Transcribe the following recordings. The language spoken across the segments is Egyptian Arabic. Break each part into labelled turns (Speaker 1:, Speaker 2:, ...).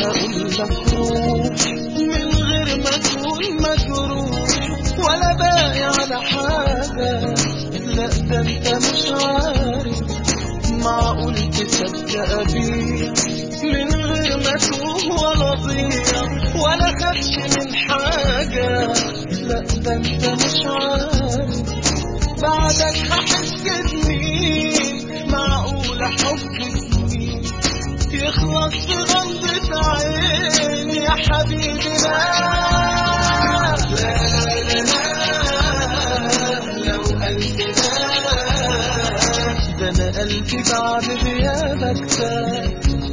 Speaker 1: اقول لك روح من غير ما تكون مجروح ولا باقي على حاجة لا ده انت مش عارف معقول تصدق بيه من غير ما تقوم ولا ضيع ولا خدش من حاجة لا ده انت مش عارف بعدك هحس بمين معقول حب سنين يخلص في غمضة عين يا حبيبي لا لا لا لا لو قلبي لا ده انا قلبي بعد غيابك تاه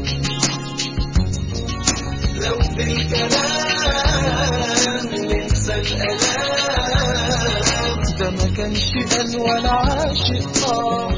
Speaker 1: لو بالكلام ننسى الألام ده ما كانش قال ولا عاشق آه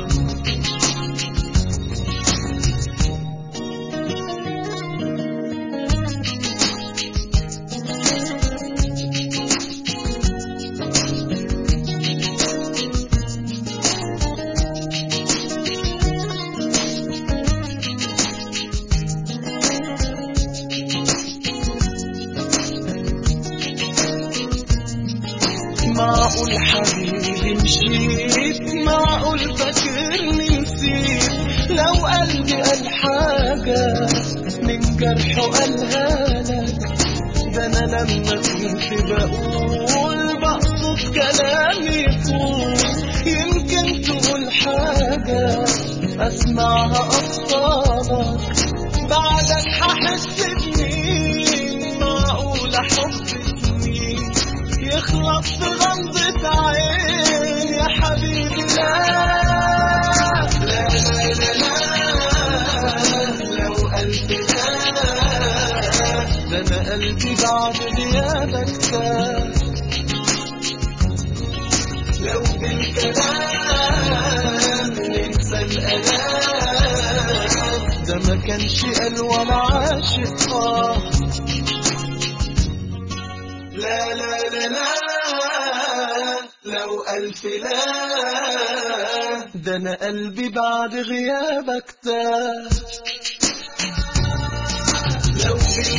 Speaker 1: معقول حبيبي مشيت معقول فاكرني نسيت لو قلبي قال حاجة من جرحه قالها لك ده أنا لما كنت بقول بقصد كلامي يفوت يمكن تقول حاجة أسمعها أبطالك بعدك هحس بمين معقول حب سنين يخلص في غمضة عين يا حبيبي لا لا لا لا لا لو قلبي لا ده انا قلبي بعد غيابك تاه لو بالكلام ننسى الألام ده ما كانش قال ولا عاشق آه لا لا لا لا لو ألف لا ده أنا قلبي بعد غيابك تاه لو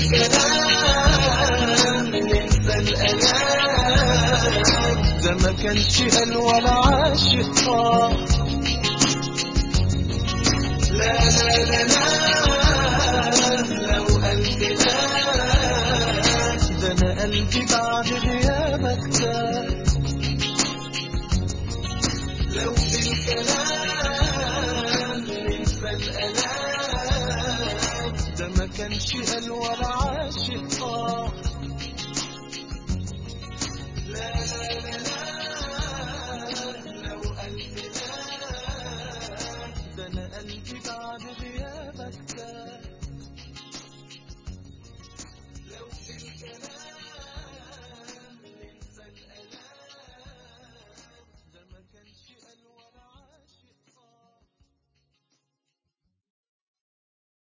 Speaker 1: بالكلام ننسى الألام ده ما كانش قال ولا عاشق آه لا لا لا لا لو ألف لا ده أنا قلبي بعد غيابك تاه لو بالكلام ننسى الألام ده ما كانش قال ولا عاد